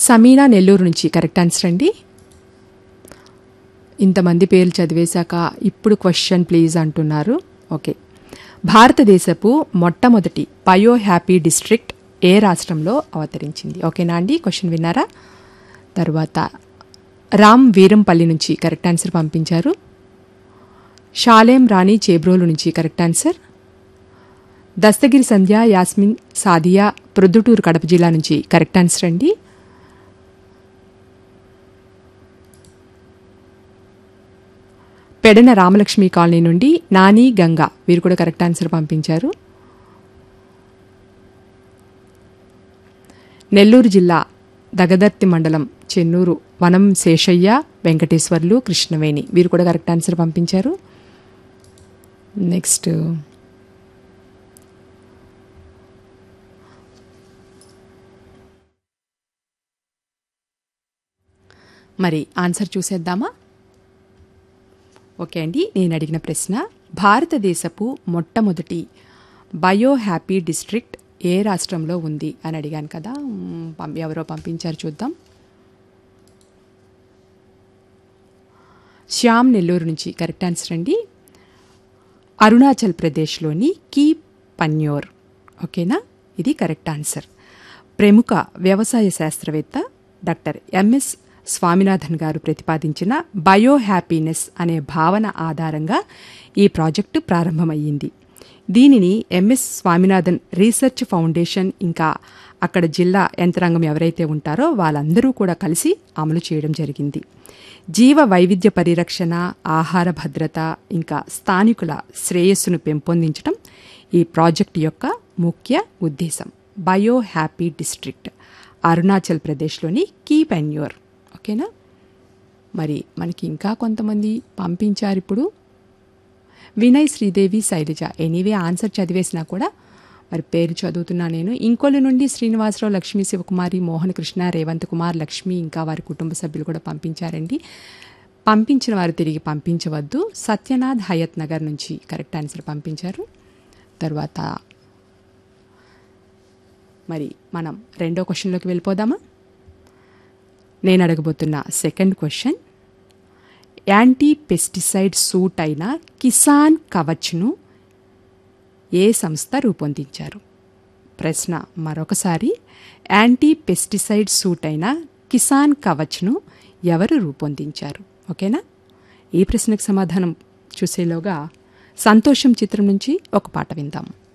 సమీనా నెల్లూరు నుంచి correct answer అండి ఇంతమంది పేర్లు చదివేశాక ఇప్పుడు క్వశ్చన్ ప్లీజ్ అంటున్నారు ఓకే భారతదేశపు మొట్టమొదటి బయో హ్యాపీ డిస్ట్రిక్ట్ ఏ రాష్ట్రంలో అవతరించింది ఓకేనా అండి క్వశ్చన్ విన్నారా తర్వాత రామ్ వీరంపల్లి నుంచి కరెక్ట్ ఆన్సర్ పంపించారు షాలేం రాణి చేబ్రోలు నుంచి కరెక్ట్ ఆన్సర్ దస్తగిరి సంధ్య యాస్మిన్ సాదియా ప్రొద్దుటూరు కడప జిల్లా నుంచి కరెక్ట్ ఆన్సర్ అండి పెడన రామలక్ష్మి కాలనీ నుండి నాని గంగా వీరు కూడా కరెక్ట్ ఆన్సర్ పంపించారు నెల్లూరు జిల్లా దగదర్తి మండలం చెన్నూరు వనం శేషయ్య వెంకటేశ్వర్లు కృష్ణవేణి వీరు కూడా కరెక్ట్ ఆన్సర్ పంపించారు నెక్స్ట్ మరి ఆన్సర్ చూసేద్దామా ఓకే అండి నేను అడిగిన ప్రశ్న భారతదేశపు మొట్టమొదటి బయో హ్యాపీ డిస్ట్రిక్ట్ ఏ రాష్ట్రంలో ఉంది అని అడిగాను కదా మ్, పం- ఎవరో పంపించారు చూద్దాం శ్యామ్ నెల్లూరు నుంచి కరెక్ట్ ఆన్సర్ అండి అరుణాచల్ ప్రదేశ్లోని కీ పన్యోర్ ఓకేనా ఇది కరెక్ట్ ఆన్సర్ ప్రముఖ వ్యవసాయ శాస్త్రవేత్త డాక్టర్ ఎంఎస్ స్వామినాథన్ గారు ప్రతిపాదించిన బయో హ్యాపీనెస్ అనే భావన ఆధారంగా ఈ ప్రాజెక్టు ప్రారంభమయ్యింది దీనిని ఎంఎస్ స్వామినాథన్ రీసెర్చ్ ఫౌండేషన్ ఇంకా అక్కడ జిల్లా యంత్రాంగం ఎవరైతే ఉంటారో వాళ్ళందరూ కూడా కలిసి అమలు చేయడం జరిగింది జీవ వైవిధ్య పరిరక్షణ ఆహార భద్రత ఇంకా స్థానికుల శ్రేయస్సును పెంపొందించడం ఈ ప్రాజెక్టు యొక్క ముఖ్య ఉద్దేశం బయో హ్యాపీ డిస్ట్రిక్ట్ అరుణాచల్ ప్రదేశ్లోని కీ పెన్యూర్ ఓకేనా మరి మనకి ఇంకా కొంతమంది పంపించారు ఇప్పుడు వినయ్ శ్రీదేవి శైలజ ఎనీవే ఆన్సర్ చదివేసినా కూడా మరి పేరు చదువుతున్నా నేను ఇంకొల్లు నుండి శ్రీనివాసరావు లక్ష్మీ శివకుమారి మోహన్ కృష్ణ రేవంత్ కుమార్ లక్ష్మి ఇంకా వారి కుటుంబ సభ్యులు కూడా పంపించారండి పంపించిన వారు తిరిగి పంపించవద్దు సత్యనాథ్ హయత్ నగర్ నుంచి కరెక్ట్ ఆన్సర్ పంపించారు తర్వాత మరి మనం రెండో క్వశ్చన్లోకి వెళ్ళిపోదామా నేను అడగబోతున్న second question anti pesticide suit అయిన కిసాన్ కవచ్ను ఏ సంస్థ రూపొందించారు ప్రశ్న మరొకసారి యాంటీ పెస్టిసైడ్ సూట్ అయిన కిసాన్ కవచ్ను ఎవరు రూపొందించారు ఓకేనా ఈ ప్రశ్నకు సమాధానం చూసేలోగా సంతోషం చిత్రం నుంచి ఒక పాట విందాం